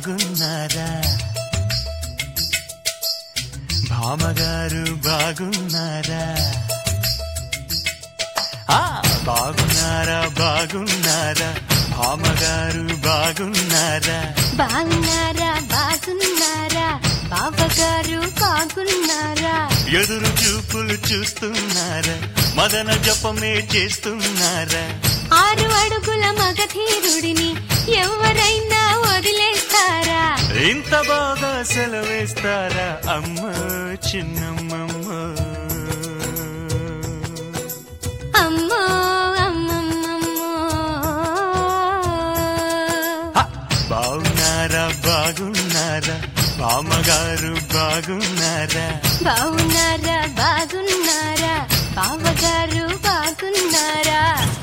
బాగున్నారా భామగారు బాగున్నారా ఆ బాగున్నారా బాగున్నారా భామగారు బాగున్నారా బాగున్నారా బాగున్నారా బావగారు బాగున్నారా ఎదురు చూపులు చూస్తున్నారా మదన జపమే చేస్తున్నారా ఆరు అడుగుల మగధీరుడిని ఎవరైనా వదిలేస్తారా ఇంత బాగా సెలవేస్తారా అమ్మ చిన్నమ్మమ్మ అమ్మో అమ్మమ్మమ్మో హ! బాగున్నారా బాగున్నారా బామ్మగారు బాగున్నారా బాగున్నారా బాగున్నారా బావగారు బాగున్నారా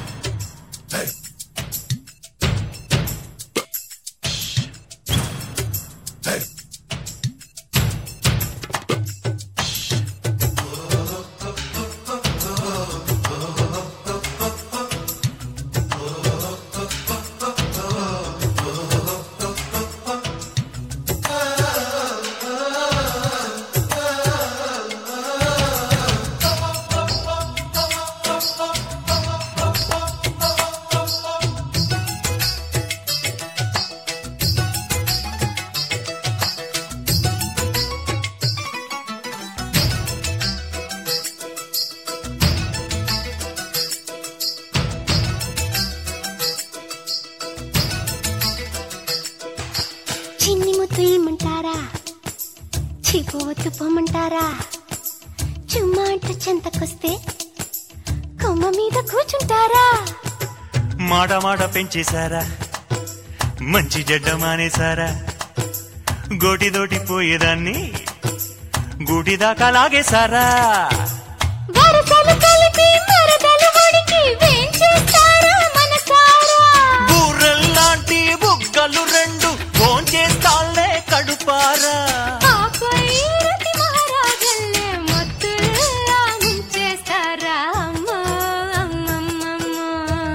చిన్ని ముత్తు ఇమ్మంటారా చిపోతు పొమ్మంటారా చుమ్మా అంటూ చెంతకొస్తే కొమ్మ మీద కూర్చుంటారా మాట మాట పెంచేశారా మంచి జడ్డ మానేశారా గోటిదోటి పోయేదాన్ని గూటి దాకా లాగేశారా వరసలు కలిపి మరదలు ఒడికి వేంచేస్తారా మనసారా బూరెల్లాంటి బుగ్గలు రెండు భోంచేస్తాళ్లే కడుపారా ఆపై రతి మహారాజల్లే మత్తుల్లా ముంచేస్తారా అమ్మో అమ్మమ్మమ్మో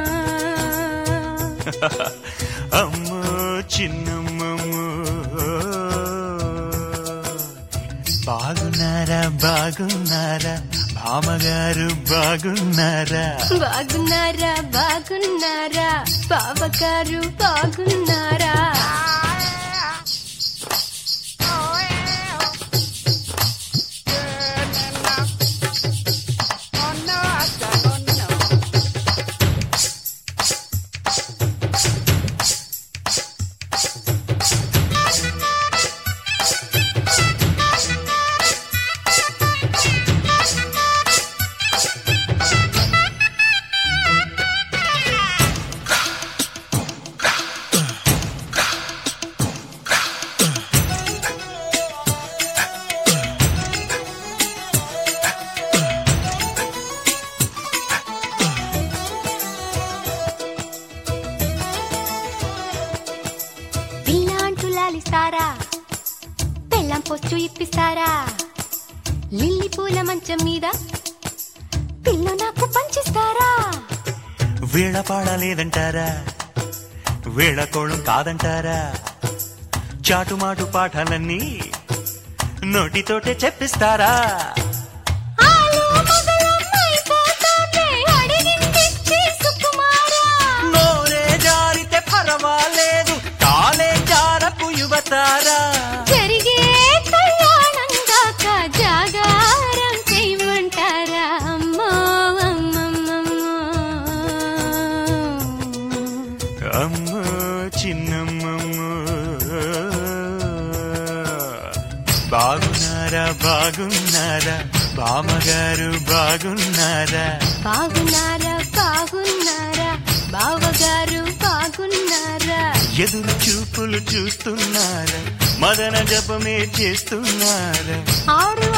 అమ్మో చిన్నమ్మమ్మో బాగున్నారా బాగున్నారా భామగారు బాగున్నారా బాగున్నారా బాగున్నారా బావగారు బాగున్నారా పిల్ల అంటూ లాలిస్తారా పెళ్ళం పొచ్చు ఇప్పిస్తారా లిల్లీ పూల మంచం మీద పిల్ల నాకు పంచిస్తారా వీళ్ళ పాడలేదంటారా వీళ్ళ కోళం కాదంటారా చాటుమాటు పాఠాలన్నీ నోటితోటే చెప్పిస్తారా ఆలు మొదలమ్మైపోతానే అడిగిందిచ్చి సుకుమారా నోరే జారితే పర్వాలేదు కాలే జారకు యువతారా జరిగే కళ్యాణం దాక జాగారం చేయమంటారా అమ్మో అమ్మమ్మమ్మో అమ్మో చిన్నమ్మమ్మో బాగున్నారా బాగున్నారా బామ్మగారు బాగున్నారా బాగున్నారా బాగున్నారా బావగారు బాగున్నారా ఎదురు చూపులు చూస్తున్నారా మదన జపమే చేస్తున్నారా ఆరు